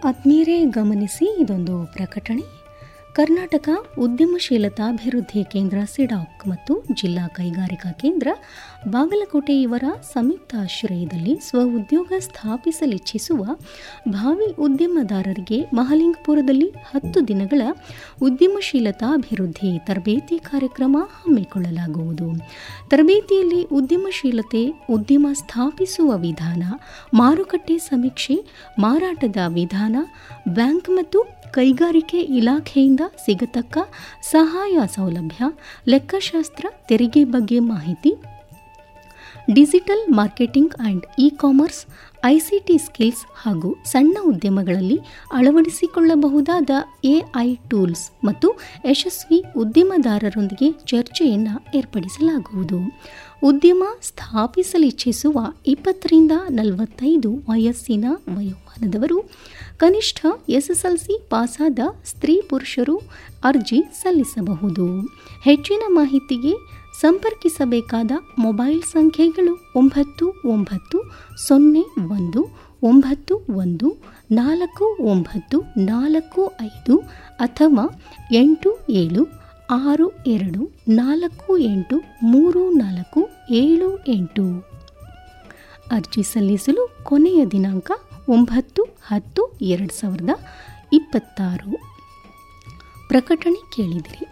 ಆತ್ಮೀಯರೇ ಗಮನಿಸಿ ಇದೊಂದು ಪ್ರಕಟಣೆ ಕರ್ನಾಟಕ ಉದ್ಯಮಶೀಲತಾಭಿವೃದ್ಧಿ ಕೇಂದ್ರ ಸಿಡಾಕ್ ಮತ್ತು ಜಿಲ್ಲಾ ಕೈಗಾರಿಕಾ ಕೇಂದ್ರ ಬಾಗಲಕೋಟೆ ಇವರ ಸಂಯುಕ್ತ ಆಶ್ರಯದಲ್ಲಿ ಸ್ವ ಉದ್ಯೋಗ ಸ್ಥಾಪಿಸಲಿಚ್ಛಿಸುವ ಭಾವಿ ಉದ್ಯಮದಾರರಿಗೆ ಮಹಲಿಂಗಪುರದಲ್ಲಿ ಹತ್ತು ದಿನಗಳ ಉದ್ಯಮಶೀಲತಾಭಿವೃದ್ಧಿ ತರಬೇತಿ ಕಾರ್ಯಕ್ರಮ ಹಮ್ಮಿಕೊಳ್ಳಲಾಗುವುದು ತರಬೇತಿಯಲ್ಲಿ ಉದ್ಯಮಶೀಲತೆ ಉದ್ಯಮ ಸ್ಥಾಪಿಸುವ ವಿಧಾನ ಮಾರುಕಟ್ಟೆ ಸಮೀಕ್ಷೆ ಮಾರಾಟದ ವಿಧಾನ ಬ್ಯಾಂಕ್ ಮತ್ತು ಕೈಗಾರಿಕೆ ಇಲಾಖೆಯಿಂದ ಸಿಗತಕ್ಕ ಸಹಾಯ ಸೌಲಭ್ಯ ಲೆಕ್ಕಶಾಸ್ತ್ರ ತೆರಿಗೆ ಬಗ್ಗೆ ಮಾಹಿತಿ digital marketing and e commerce ICT skills ಹಾಗೂ ಸಣ್ಣ ಉದ್ಯಮಗಳಲ್ಲಿ ಅಳವಡಿಸಿಕೊಳ್ಳಬಹುದಾದ ಎಐ ಟೂಲ್ಸ್ ಮತ್ತು ಯಶಸ್ವಿ ಉದ್ಯಮದಾರರೊಂದಿಗೆ ಚರ್ಚೆಯನ್ನು ಏರ್ಪಡಿಸಲಾಗುವುದು ಉದ್ಯಮ ಸ್ಥಾಪಿಸಲಿಚ್ಛಿಸುವ ಇಪ್ಪತ್ತರಿಂದ ನಲವತ್ತೈದು ವಯಸ್ಸಿನ ವಯೋಮಾನದವರು ಕನಿಷ್ಠ ಎಸ್ಎಸ್ಎಲ್ಸಿ ಪಾಸಾದ ಸ್ತ್ರೀ ಪುರುಷರು ಅರ್ಜಿ ಸಲ್ಲಿಸಬಹುದು ಹೆಚ್ಚಿನ ಮಾಹಿತಿಗೆ ಸಂಪರ್ಕಿಸಬೇಕಾದ ಮೊಬೈಲ್ ಸಂಖ್ಯೆಗಳು ಒಂಬತ್ತು ಒಂಬತ್ತು ಸೊನ್ನೆ ಒಂದು ಒಂಬತ್ತು ಒಂದು ನಾಲ್ಕು ಒಂಬತ್ತು ನಾಲ್ಕು ಐದು ಅಥವಾ ಎಂಟು ಏಳು ಆರು ಎರಡು ನಾಲ್ಕು ಎಂಟು ಮೂರು ನಾಲ್ಕು ಏಳು ಎಂಟು ಅರ್ಜಿ ಸಲ್ಲಿಸಲು ಕೊನೆಯ ದಿನಾಂಕ ಒಂಬತ್ತು ಹತ್ತು ಎರಡು ಸಾವಿರದ ಇಪ್ಪತ್ತಾರು ಪ್ರಕಟಣೆ ಕೇಳಿದಿರಿ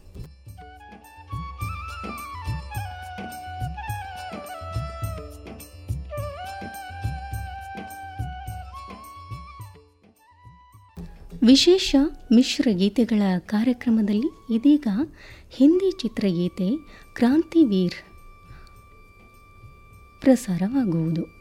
ವಿಶೇಷ ಮಿಶ್ರ ಗೀತೆಗಳ ಕಾರ್ಯಕ್ರಮದಲ್ಲಿ ಇದೀಗ ಹಿಂದಿ ಚಿತ್ರಗೀತೆ ಕ್ರಾಂತಿವೀರ್ ಪ್ರಸಾರವಾಗುವುದು